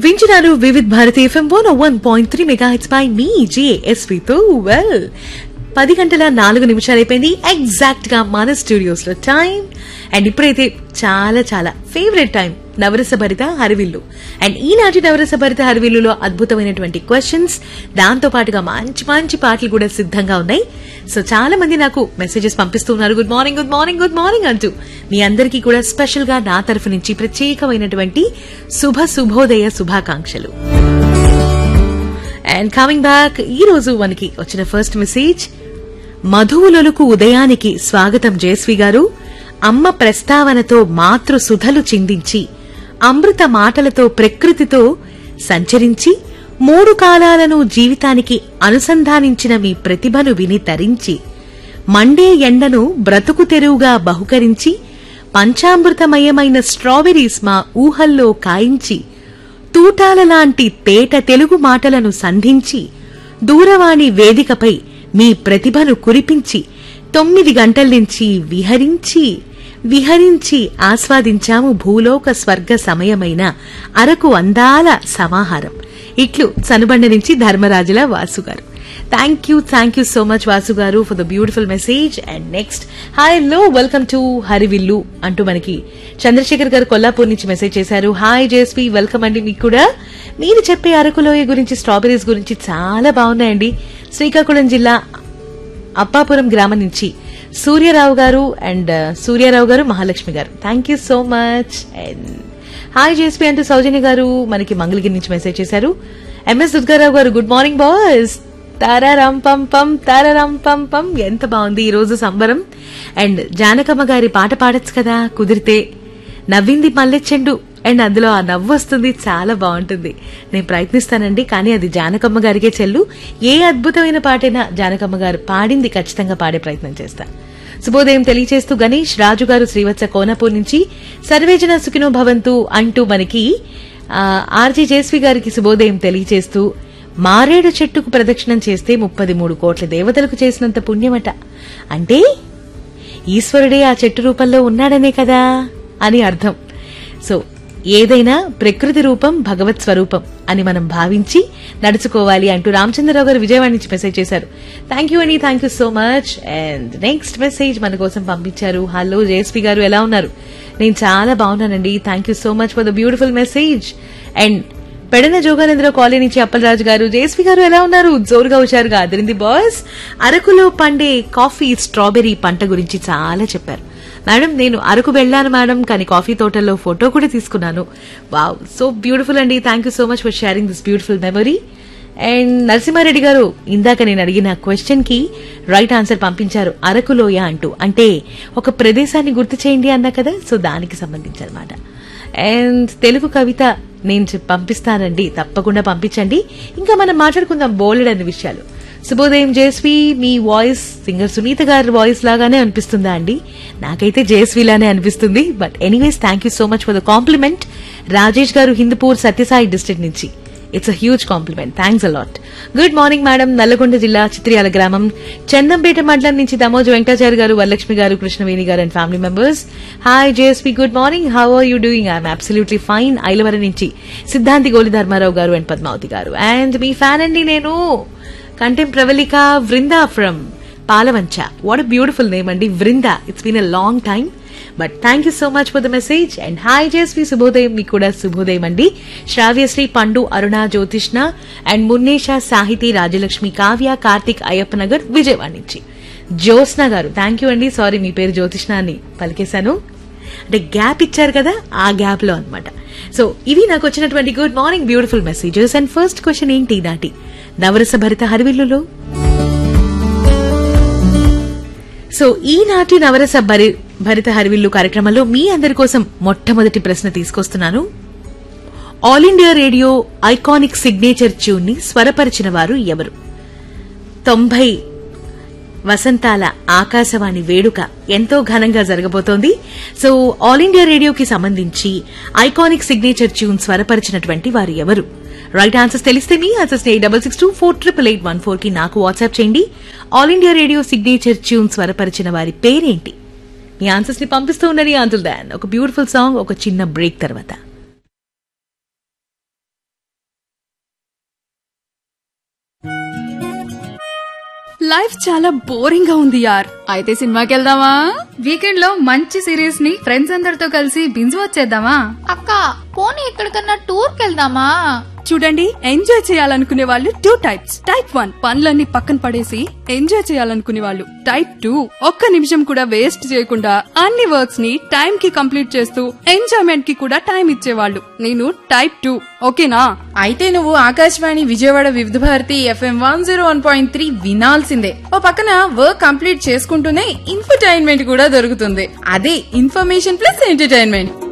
వింటున్నారు Vividh Bharati FM one one point three mega hits by మీ జేఎస్వితో వెల్ పది గంటల నాలుగు నిమిషాలు అయిపోయింది ఎగ్జాక్ట్ గా మన స్టూడియోస్ లో టైం అండ్ ఇప్పుడైతే చాలా చాలా ఫేవరెట్ టైం నవరస భరిత హరివిల్లు అండ్ ఈనాటి నవరస భరిత హరివిల్లులో అద్భుతమైనటువంటి క్వశ్చన్స్ దాంతో పాటుగా మంచి మంచి పాటలు కూడా సిద్ధంగా ఉన్నాయి సో చాలా మంది నాకు మెసేజెస్ పంపిస్తున్నారు good morning good morning good morning అంటూ మీ అందరికీ కూడా స్పెషల్ గా నా తరఫు నుంచి ప్రత్యేకమైనటువంటి శుభ శుభోదయ శుభాకాంక్షలు అండ్ కమింగ్ బ్యాక్ ఈ రోజు మనకి వచ్చిన ఫస్ట్ మెసేజ్ మధువులొలుకు ఉదయానికి స్వాగతం జయశ్రీ గారు అమ్మ ప్రస్తావనతో మాతృ సుధలు చిందించి అమృత మాటలతో ప్రకృతితో సంచరించి మూడు కాలాలను జీవితానికి అనుసంధానించిన మీ ప్రతిభను విని తరించి మండే ఎండను బ్రతుకు తెరువుగా బహుకరించి పంచామృతమయమైన స్ట్రాబెరీస్ మా ఊహల్లో కాయించి తూటాల లాంటి తేట తెలుగు మాటలను సంధించి దూరవాణి వేదికపై మీ ప్రతిభను కురిపించి తొమ్మిది గంటల నుంచి విహరించి విహరించి ఆస్వాదించాము భూలోక స్వర్గ సమయమైన అరకు అందాల సమాహారం ఇట్లు సనుబండ నుంచి ధర్మరాజుల Vasu garu thank you thank you so much Vasu garu for the beautiful message and next hi లో వెల్కమ్ టు హరివిల్లు అంటూ మనకి చంద్రశేఖర్ గారు కొల్లాపూర్ నుంచి మెసేజ్ చేశారు హాయ్ జేఎస్పీ వెల్కమ్ అండి మీకు కూడా మీరు చెప్పే అరకులోయ గురించి స్ట్రాబెరీస్ గురించి చాలా బాగున్నాయండి శ్రీకాకుళం జిల్లా అప్పాపురం గ్రామం నుంచి సూర్యరావు గారు and Suryarao garu Mahalakshmi garu thank you so much and hi JSP అంటూ సౌజన్య గారు మనకి మంగళగిరి నుంచి మెసేజ్ చేశారు ఎంఎస్ దుర్గారావు గారు గుడ్ మార్నింగ్ బాయ్స్ తారారాం పం పం తారారాం పం పం ఎంత బాగుంది ఈ రోజు సంబరం అండ్ జానకమ్మ గారి పాట పాడొచ్చు కదా కుదిరితే నవ్వింది మల్లెచెండు అండ్ అందులో ఆ నవ్వు వస్తుంది చాలా బాగుంటుంది నేను ప్రయత్నిస్తానండి కానీ అది జానకమ్మ గారికే చెల్లు ఏ అద్భుతమైన పాటైనా జానకమ్మ గారు పాడింది ఖచ్చితంగా పాడే ప్రయత్నం చేస్తా శుభోదయం తెలియచేస్తూ గణేష్ రాజు గారు శ్రీవత్స కోనపూర్ నుంచి సర్వేజన సుఖినో భవంతు అంటూ మనకి ఆ, ఆర్జీ జేస్వి గారికి శుభోదయం తెలియచేస్తూ మారేడు చెట్టుకు ప్రదక్షిణం చేస్తే ముప్పది మూడు కోట్ల దేవతలకు చేసినంత పుణ్యమట అంటే ఈశ్వరుడే ఆ చెట్టు రూపంలో ఉన్నాడనే కదా అని అర్థం సో ఏదైనా ప్రకృతి రూపం భగవత్ స్వరూపం అని మనం భావించి నడుచుకోవాలి అంటూ రామచంద్రరావు గారు విజయవాడ నుంచి మెసేజ్ చేశారు థ్యాంక్ యూ అండి thank you so much and next message మన కోసం పంపించారు హలో జేఎస్పీ గారు ఎలా ఉన్నారు నేను చాలా బాగున్నానండి thank you so much for the beautiful message and Pedana జోగానందర కాలనీ నుంచి అప్పలరాజు గారు జేఎస్పీ గారు ఎలా ఉన్నారు జోరుగా హుషారుగా అదిరింది బాస్ అరకులో పండే కాఫీ స్ట్రాబెర్రీ పంట గురించి చాలా చెప్పారు మేడం నేను అరకు వెళ్ళాను మేడం కానీ కాఫీ తోటల్లో ఫోటో కూడా తీసుకున్నాను వావ్ సో బ్యూటిఫుల్ అండి thank you so much for sharing this beautiful memory and Narasimha Reddy garu ఇందాక నేను అడిగిన క్వశ్చన్ కి రైట్ ఆన్సర్ పంపించారు అరకులోయ అంటూ అంటే ఒక ప్రదేశాన్ని గుర్తు చేయండి అన్నా కదా సో దానికి సంబంధించి అనమాట అండ్ తెలుగు కవిత నేను చెప్- పంపిస్తానండి తప్పకుండా పంపించండి ఇంకా మనం మాట్లాడుకుందాం బోల్డ్ అనే విషయాలు శుభోదయం జయశ్రీ మీ వాయిస్ సింగర్ సునీత గారి వాయిస్ లాగానే అనిపిస్తుందా అండి నాకైతే జయశ్రీ లానే అనిపిస్తుంది but anyways thank you so much for the compliment Rajesh garu Hindupur Satya Sai district నుంచి it's a huge compliment thanks a lot good morning madam Nalgonda జిల్లా చిత్రియాల గ్రామం చందంపేట మండలం నుంచి దమోజు వెంకటాచారి గారు Varalakshmi garu Krishnaveni garu and family members hi JSP good morning how are you doing I'm absolutely fine Ailavaram నుంచి సిద్ధాంతి గోలి ధర్మారావు గారు and Padmavati గారు అండ్ మీ ఫ్యాన్ అండి నేను కంటెం Pravalika Vrinda from Palvancha what a beautiful name అండి Vrinda it's been a long time but thank you so much for the message and hi JSV శుభోదయం మీకు కూడా శుభోదయం అండి శ్రావ్యశ్రీ పండు అరుణ జ్యోతిష్ణ అండ్ మున్నేష సాహితీ రాజలక్ష్మి కావ్య కార్తిక్ అయ్యప్ప నగర్ విజయవాడ నుంచి జ్యోత్స్న గారు థ్యాంక్ యూ అండి సారీ మీ పేరు జ్యోతిష్ణ అని పలికేశాను అంటే గ్యాప్ ఇచ్చారు కదా ఆ గ్యాప్ లో అనమాట సో ఇవి నాకు వచ్చినటువంటి good morning beautiful messages and first question ఏంటి నాటి నవరస భరిత హరివిల్లులో సో ఈనాటి నవరస భరి భరిత హరివిల్లు కార్యక్రమంలో మీ అందరి కోసం మొట్టమొదటి ప్రశ్న తీసుకొస్తున్నాను All India Radio iconic signature tune ని స్వరపరిచిన వారు ఎవరు తొంభై వసంతాల ఆకాశవాణి వేడుక ఎంతో ఘనంగా జరగబోతోంది సో ఆల్ ఇండియా రేడియోకి సంబంధించి ఐకానిక్ సిగ్నేచర్ ట్యూన్ స్వరపరిచినటువంటి వారు ఎవరు రైట్ ఆన్సర్స్ తెలిస్తే మీ answers eight double six two four triple eight one four కి నాకు వాట్సాప్ చేయండి All India Radio signature tune స్వరపరిచిన వారి పేరేంటి మీ ఆన్సర్స్ ని పంపిస్తూ ఉండని అంటుల్ దాన్ ఒక బ్యూటిఫుల్ సాంగ్ ఒక చిన్న బ్రేక్ తర్వాత లైఫ్ చాలా బోరింగ్ గా ఉంది యార్ అయితే సినిమాకి వెళ్దామా వీకెండ్ లో మంచి సిరీస్ ని ఫ్రెండ్స్ అందరితో కలిసి బింజ్ వచ్చేద్దామా అక్క పోనీ ఎక్కడికన్నా టూర్ కెళ్దామా చూడండి ఎంజాయ్ చేయాలనుకునే వాళ్ళు టూ టైప్స్ టైప్ వన్ పనులన్నీ పక్కన పడేసి ఎంజాయ్ చేయాలనుకునే వాళ్ళు టైప్ టూ ఒక్క నిమిషం కూడా వేస్ట్ చేయకుండా అన్ని వర్క్స్ ని టైం కి కంప్లీట్ చేస్తూ ఎంజాయ్మెంట్ కి కూడా టైం ఇచ్చేవాళ్ళు నేను టైప్ టూ ఓకేనా అయితే నువ్వు Akashvani Vijayawada Vividh Bharati FM one zero one point three వినాల్సిందే ఓ పక్కన వర్క్ కంప్లీట్ చేసుకుంటూనే ఇన్ఫర్టైన్మెంట్ కూడా దొరుకుతుంది అదే ఇన్ఫర్మేషన్ ప్లస్ ఎంటర్టైన్మెంట్